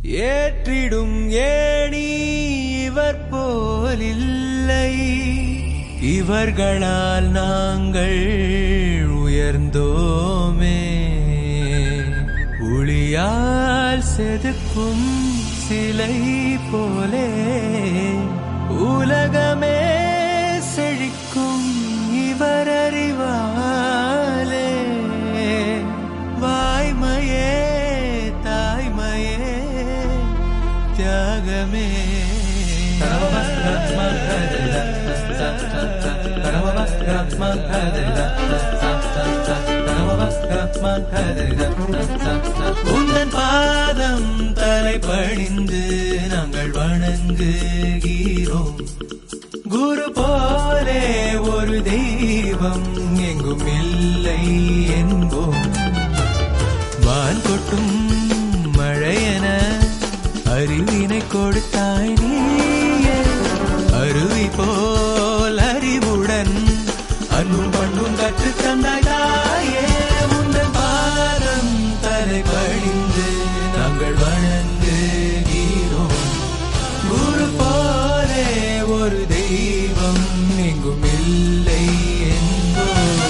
ஏற்றிடும் ஏணி இவர் போலில்லை இவர்களால் நாங்கள் உயர்ந்தோமே ஒளியால் செதுக்கும் சிலை போலே உலகமே செழிக்கும் இவர் அறிவாலே வாய்மையே தாய்மையே தியாகமே உந்தன் பாதம் தலை பணிந்து நாங்கள் வணங்குகிறோம் குரு போலே ஒரு தெய்வம் எங்கும் இல்லை என்போம் வான் கொட்டும் மழையென அறிவினை கொடுத்தாய் நீயே அருவி போல் அறிவுடன் அன்பும் பண்பும் கற்றுத் தந்தாய் தாயே உந்தன் பாதம் தலை பணிந்து நாங்கள் வணங்குகிறோம் குரு போலே ஒரு தெய்வம் எங்கும் இல்லை என்போம்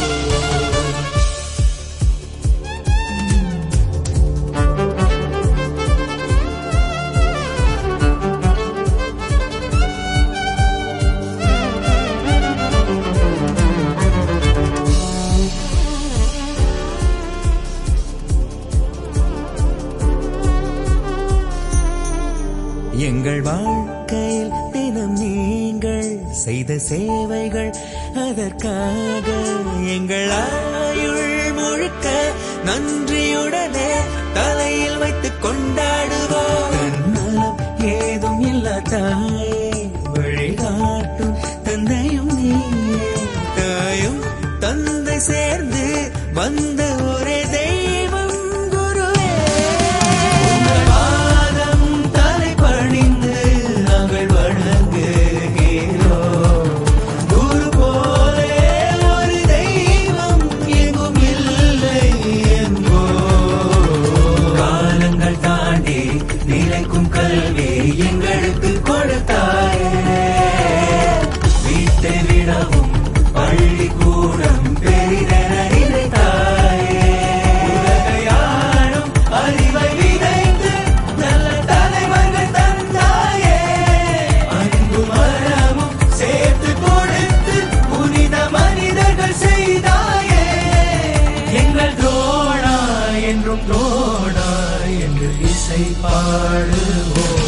எங்கள் வாழ்க்கையில் தினம் நீங்கள் செய்த சேவைகள் அதற்காக எங்கள் ஆயுள் முழுக்க நன்றியுடனே தலையில் வைத்துக் கொண்டாடுவோம் தன்னலம் ஏதும் இல்ல தாயே வழிகாட்டும் தந்தையும் நீயே தாயும் தந்தை சேர்ந்து வந்த ஒரே தெய்வம் குருவே உங்கள் பாதம் தலை பணிந்து நாங்கள் வணங்குகிறோம் குரு போலே ஒரு தெய்வம் எங்கும் இல்லை என்போம் காலங்கள் தாண்டி நிலைக்கும் கல்வி எங்களுக்கு கொடுத்தாயே வீட்டை விடவும் பள்ளிக்கூடம் பெரிதென நினைத்தாயே உலகையாளும் அறிவை விதைத்து நல்ல தலைவர்கள் தந்தாயே அன்பும் மரமும் சேர்த்து கொடுத்து புனித மனிதர்கள் செய்தாயே எங்கள் தோழா என்றும் தோழா என்று இசை பாடுவோம்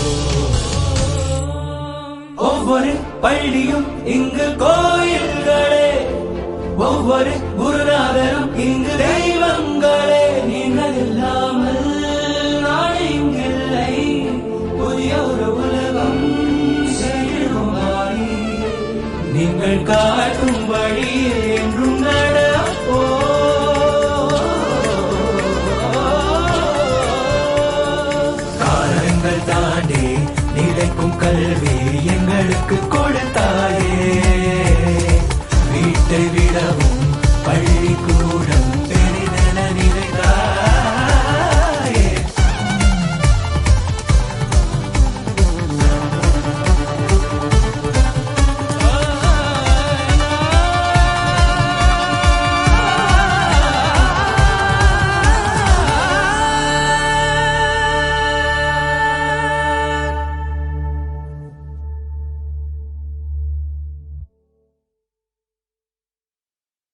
ஒவ்வொரு பள்ளியும் இங்கு கோயில்களே ஒவ்வொரு குருநாதரும் இங்கு தெய்வங்களே நீங்கள் இல்லாமல் நாடு இங்கில்லை புதிய ஒரு உலகம் செல்லுமாறி நீங்கள் காட்டும் வழியில் என்றும் நடப்போ காலங்கள் தாண்டி நிலைக்கும் கல்வி எங்களுக்கு கொடுத்தாயே